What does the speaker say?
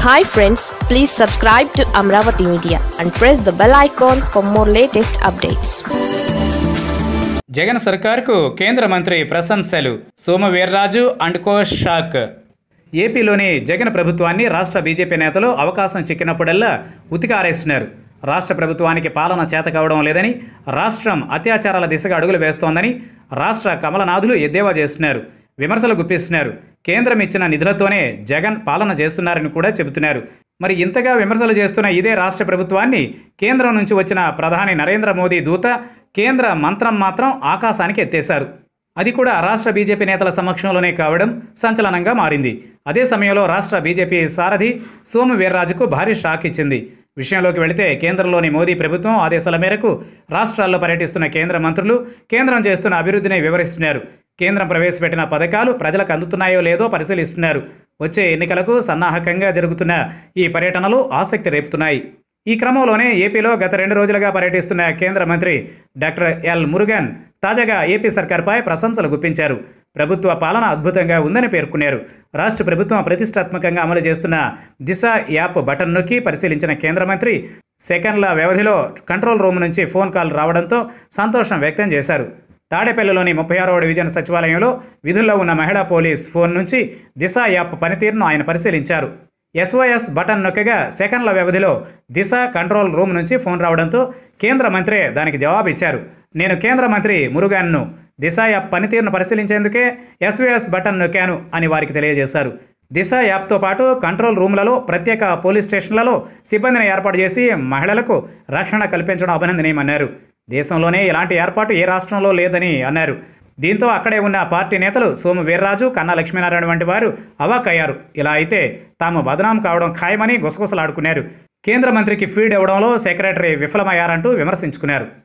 hi friends please subscribe to Amaravati media and press the bell icon for more latest updates Jagan సర్కార్కు కేంద్ర మంత్రి ప్రశంసలు Somu Veerraju and co shock ఏపీలోని జగన్ ప్రభుత్వాన్ని రాష్ట్ర బీజేపీ నేతలు అవకాశం చిక్కినప్పుడల్లా ఉతికారేస్తున్నారు రాష్ట్ర ప్రభుత్వానికి పాలన చేత కావడం లేదని రాష్ట్రం అత్యాచారాల దిశగా అడుగులు వేస్తోందని రాష్ట్ర కమలనాథులు ఎద్దేవా చేస్తున్నారు విమర్శలు గుప్పిస్తున్నారు కేంద్రం ఇచ్చిన నిధులతోనే జగన్ పాలన చేస్తున్నారని కూడా చెబుతున్నారు మరి ఇంతగా విమర్శలు చేస్తున్న ఇదే రాష్ట్ర ప్రభుత్వాన్ని కేంద్రం నుంచి వచ్చిన ప్రధాని నరేంద్ర మోదీ దూత కేంద్ర మంత్రం మాత్రం ఆకాశానికి ఎత్తేశారు అది కూడా రాష్ట్ర బీజేపీ నేతల సమక్షంలోనే కావడం సంచలనంగా మారింది అదే సమయంలో రాష్ట్ర బీజేపీ సారథి సోము వీర్రాజుకు భారీ షాక్ ఇచ్చింది విషయంలోకి వెళితే కేంద్రంలోని మోదీ ప్రభుత్వం ఆదేశాల మేరకు రాష్ట్రాల్లో పర్యటిస్తున్న కేంద్ర మంత్రులు కేంద్రం చేస్తున్న అభివృద్ధిని వివరిస్తున్నారు కేంద్రం ప్రవేశపెట్టిన పథకాలు ప్రజలకు అందుతున్నాయో లేదో పరిశీలిస్తున్నారు వచ్చే ఎన్నికలకు సన్నాహకంగా జరుగుతున్న ఈ పర్యటనలు ఆసక్తి రేపుతున్నాయి ఈ క్రమంలోనే ఏపీలో గత రెండు రోజులుగా పర్యటిస్తున్న కేంద్ర మంత్రి డాక్టర్ ఎల్ మురుగన్ తాజాగా ఏపీ సర్కార్పై ప్రశంసలు గుప్పించారు ప్రభుత్వ పాలన అద్భుతంగా ఉందని పేర్కొన్నారు రాష్ట్ర ప్రభుత్వం ప్రతిష్టాత్మకంగా అమలు చేస్తున్న దిశ యాప్ బటన్ నొక్కి పరిశీలించిన కేంద్ర మంత్రి సెకండ్ల వ్యవధిలో కంట్రోల్ రూమ్ నుంచి ఫోన్ కాల్ రావడంతో సంతోషం వ్యక్తం చేశారు తాడేపల్లిలోని ముప్పై ఆరవ డివిజన్ సచివాలయంలో విధుల్లో ఉన్న మహిళా పోలీస్ ఫోన్ నుంచి దిశ యాప్ పనితీరును ఆయన పరిశీలించారు ఎస్ఓఎస్ బటన్ నొక్కగా సెకండ్ల వ్యవధిలో దిశ కంట్రోల్ రూమ్ నుంచి ఫోన్ రావడంతో కేంద్ర మంత్రి దానికి జవాబు ఇచ్చారు నేను కేంద్ర మంత్రి మురుగాన్ను దిశ యాప్ పనితీరును పరిశీలించేందుకే ఎస్ఓఎస్ బటన్ నొక్కాను అని వారికి తెలియజేశారు దిశ యాప్తో పాటు కంట్రోల్ రూమ్లలో ప్రత్యేక పోలీస్ స్టేషన్లలో సిబ్బందిని ఏర్పాటు చేసి మహిళలకు రక్షణ కల్పించడం అభినందనీయమన్నారు దేశంలోనే ఇలాంటి ఏర్పాటు ఏ రాష్ట్రంలో లేదని అన్నారు దీంతో అక్కడే ఉన్న పార్టీ నేతలు సోము వీర్రాజు కన్నా లక్ష్మీనారాయణ వంటి వారు అవాక్కయ్యారు ఇలా అయితే తాము బదనాం కావడం ఖాయమని గుసగుసలాడుకున్నారు కేంద్ర మంత్రికి ఫీడ్ ఇవ్వడంలో సెక్రటరీ విఫలమయ్యారంటూ విమర్శించుకున్నారు